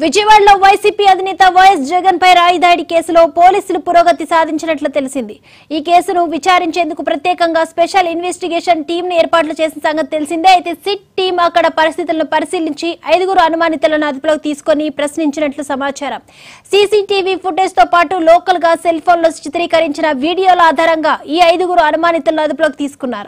విజయవాడలో వైసీపీ అధినేత వైఎస్ జగన్ పై రాయిదాడి కేసులో పోలీసులు పురోగతి సాధించినట్లు తెలిసింది ఈ కేసును విచారించేందుకు ప్రత్యేకంగా స్పెషల్ ఇన్వెస్టిగేషన్ టీం ను ఏర్పాట్లు చేసిన సంగతి తెలిసిందే అయితే సిట్ టీం అక్కడ పరిస్థితులను పరిశీలించి ఐదుగురు అనుమానితులను అదుపులోకి తీసుకొని ప్రశ్నించినట్లు సమాచారం సీసీటీవీ ఫుటేజ్ తో పాటు లోకల్ గా సెల్ ఫోన్ లో చిత్రీకరించిన వీడియోల ఆధారంగా ఈ ఐదుగురు అనుమానితులను అదుపులోకి తీసుకున్నారు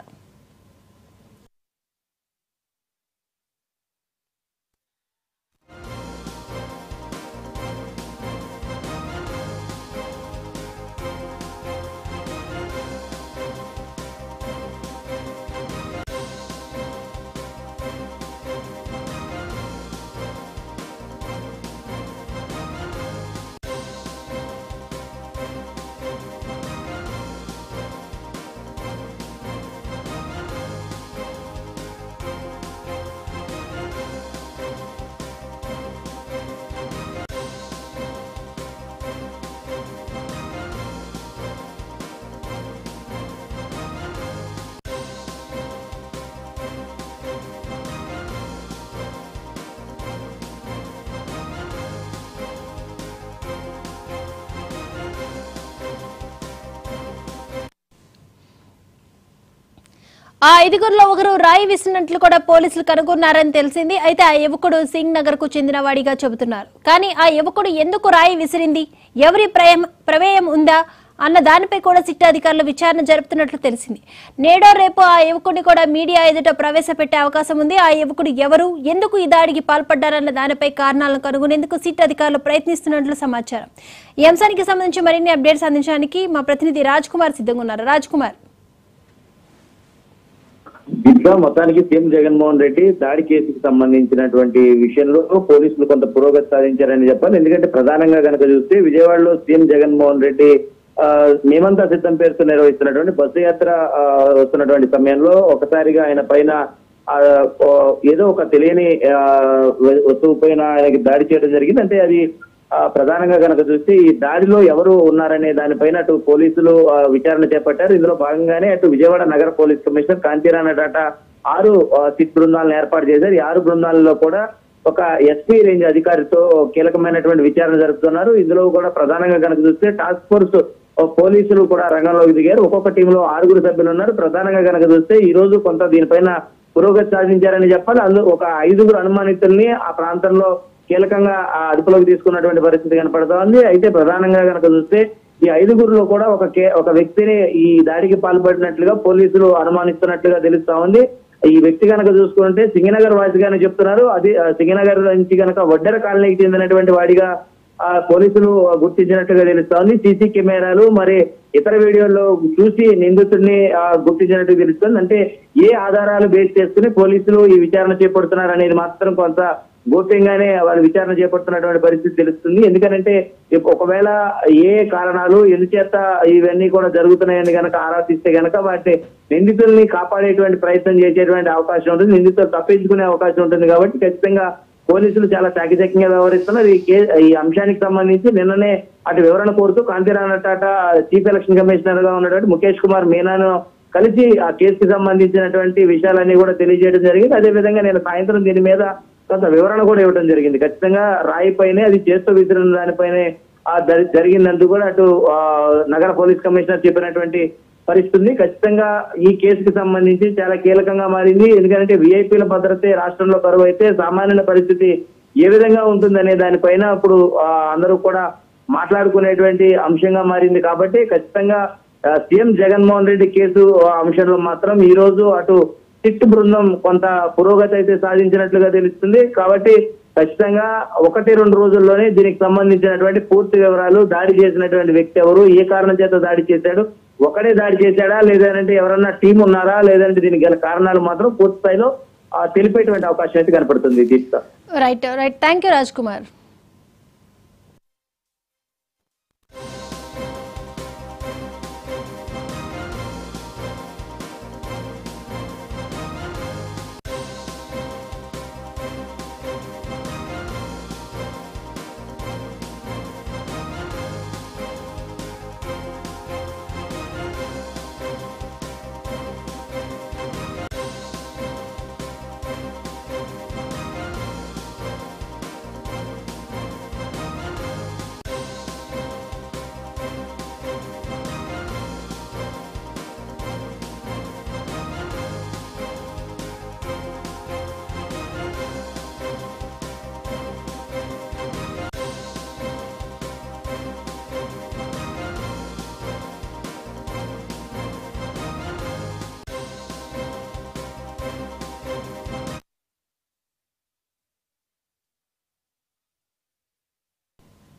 ఆ ఐదుగురిలో ఒకరు రాయి విసిరినట్లు కూడా పోలీసులు కనుగొన్నారని తెలిసింది అయితే ఆ యువకుడు సింగ్ నగర్ కు చెందిన వాడిగా చెబుతున్నారు కానీ ఆ యువకుడు ఎందుకు రాయి విసిరింది ఎవరి ప్రయం- ప్రమేయం ఉందా అన్న దానిపై కూడా సిట్ అధికారులు విచారణ జరుపుతున్నట్లు తెలిసింది నేడో రేపు ఆ యువకుడిని కూడా మీడియా ఎదుట ప్రవేశపెట్టే అవకాశం ఉంది ఆ యువకుడు ఎవరు ఎందుకు ఈ దాడికి పాల్పడ్డారన్న దానిపై కారణాలను కనుగొనేందుకు సిట్ అధికారులు ప్రయత్నిస్తున్నట్లు సమాచారం ఈ అంశానికి సంబంధించి మరిన్ని అప్డేట్స్ అందించడానికి మా ప్రతినిధి రాజ్ కుమార్ సిద్ధంగా ఉన్నారు రాజ్ కుమార్ దీంట్లో మొత్తానికి సీఎం జగన్మోహన్ రెడ్డి దాడి కేసుకు సంబంధించినటువంటి విషయంలో పోలీసులు కొంత పురోగతి సాధించారని చెప్పాలి ఎందుకంటే ప్రధానంగా కనుక చూస్తే విజయవాడలో సీఎం జగన్మోహన్ రెడ్డి ఆ, మేమంతా సిద్ధం పేరుతో నిర్వహిస్తున్నటువంటి బస్సు యాత్ర ఆ, వస్తున్నటువంటి సమయంలో ఒకసారిగా ఆయన పైన ఆ, ఓ, ఏదో ఒక తెలియని ఆ, వస్తువు పైన ఆయనకి దాడి చేయడం జరిగింది అంటే అది ఆ, ప్రధానంగా కనుక చూస్తే ఈ దాడిలో ఎవరు ఉన్నారనే దానిపైన అటు పోలీసులు ఆ, విచారణ చేపట్టారు ఇందులో భాగంగానే అటు విజయవాడ నగర పోలీస్ కమిషనర్ కాంతిరాణ డాటా ఆరు ఆ, సిట్ బృందాలను ఏర్పాటు చేశారు ఈ ఆరు బృందాలలో కూడా ఒక ఎస్పీ రేంజ్ అధికారితో కీలకమైనటువంటి విచారణ జరుపుతున్నారు ఇందులో కూడా ప్రధానంగా కనుక చూస్తే టాస్క్ ఫోర్స్ పోలీసులు కూడా రంగంలోకి దిగారు ఒక్కొక్క టీంలో ఆరుగురు సభ్యులు ఉన్నారు ప్రధానంగా కనుక చూస్తే ఈ రోజు కొంత దీనిపైన పురోగతి సాధించారని చెప్పాలి అందులో ఒక ఐదుగురు అనుమానితుల్ని ఆ ప్రాంతంలో కీలకంగా ఆ అదుపులోకి తీసుకున్నటువంటి పరిస్థితి కనపడతా ఉంది అయితే ప్రధానంగా కనుక చూస్తే ఈ ఐదుగురులో కూడా ఒక కే- ఒక వ్యక్తిని ఈ దాడికి పాల్పడినట్లుగా పోలీసులు అనుమానిస్తున్నట్లుగా తెలుస్తా ఉంది ఈ వ్యక్తి కనుక చూసుకుంటే సింగనగర్ వాసిగానే చెప్తున్నారు అది ఆ, సింగనగర్ నుంచి కనుక వడ్డెర కాలనీకి చెందినటువంటి వాడిగా ఆ పోలీసులు గుర్తించినట్టుగా తెలుస్తా ఉంది సీసీ కెమెరాలు మరి ఇతర వీడియోల్లో చూసి నిందితుడిని ఆ, గుర్తించినట్టు తెలుస్తుంది అంటే ఏ ఆధారాలు బేస్ చేసుకుని పోలీసులు ఈ విచారణ చేపడుతున్నారు అనేది మాత్రం కొంత గోప్యంగానే వాళ్ళు విచారణ చేపడుతున్నటువంటి పరిస్థితి తెలుస్తుంది ఎందుకంటే ఇప్ ఒకవేళ ఏ కారణాలు ఎందుచేత ఇవన్నీ కూడా జరుగుతున్నాయని గనక ఆరాధిస్తే గనక వాటి నిందితుల్ని కాపాడేటువంటి ప్రయత్నం చేసేటువంటి అవకాశం ఉంటుంది నిందితులు తప్పించుకునే అవకాశం ఉంటుంది కాబట్టి ఖచ్చితంగా పోలీసులు చాలా చాకచక్యంగా వ్యవహరిస్తున్నారు ఈ కే ఈ అంశానికి సంబంధించి నిన్ననే అటు వివరణ కోరుతూ Kanthi Rana Tata chief election commissioner గా ఉన్నటువంటి ముఖేష్ కుమార్ మీనాను కలిసి ఆ కేసుకి సంబంధించినటువంటి విషయాలన్నీ కూడా తెలియజేయడం జరిగింది అదే విధంగా నేను సాయంత్రం దీని మీద కొంత వివరణ కూడా ఇవ్వడం జరిగింది ఖచ్చితంగా రాయి పైనే అది చేస్తూ విసిరిన దానిపైనే ఆ జరి- జరిగిందంటూ కూడా అటు ఆ, నగర పోలీస్ కమిషనర్ చెప్పినటువంటి పరిస్థితి ఉంది ఖచ్చితంగా ఈ కేసుకి సంబంధించి చాలా కీలకంగా మారింది ఎందుకంటే విఐపీల భద్రతే రాష్ట్రంలో కరువు అయితే సామాన్యుల పరిస్థితి ఏ విధంగా ఉంటుందనే దానిపైన ఇప్పుడు ఆ, అందరూ కూడా మాట్లాడుకునేటువంటి అంశంగా మారింది కాబట్టి ఖచ్చితంగా ఆ, సీఎం జగన్మోహన్ రెడ్డి కేసు ఆ, అంశంలో మాత్రం ఈ రోజు అటు సిట్ బృందం కొంత పురోగతి అయితే సాధించినట్లుగా తెలుస్తుంది కాబట్టి ఖచ్చితంగా ఒకటి రెండు రోజుల్లోనే దీనికి సంబంధించినటువంటి పూర్తి వివరాలు దాడి చేసినటువంటి వ్యక్తి ఎవరు ఏ కారణం చేత దాడి చేశాడు ఒకడే దాడి చేశాడా లేదంటే ఎవరన్నా టీం ఉన్నారా లేదంటే దీనికి గల కారణాలు మాత్రం పూర్తి స్థాయిలో ఆ, తెలిపేటువంటి అవకాశం అయితే కనపడుతుంది Deeksha right right thank you Raj Kumar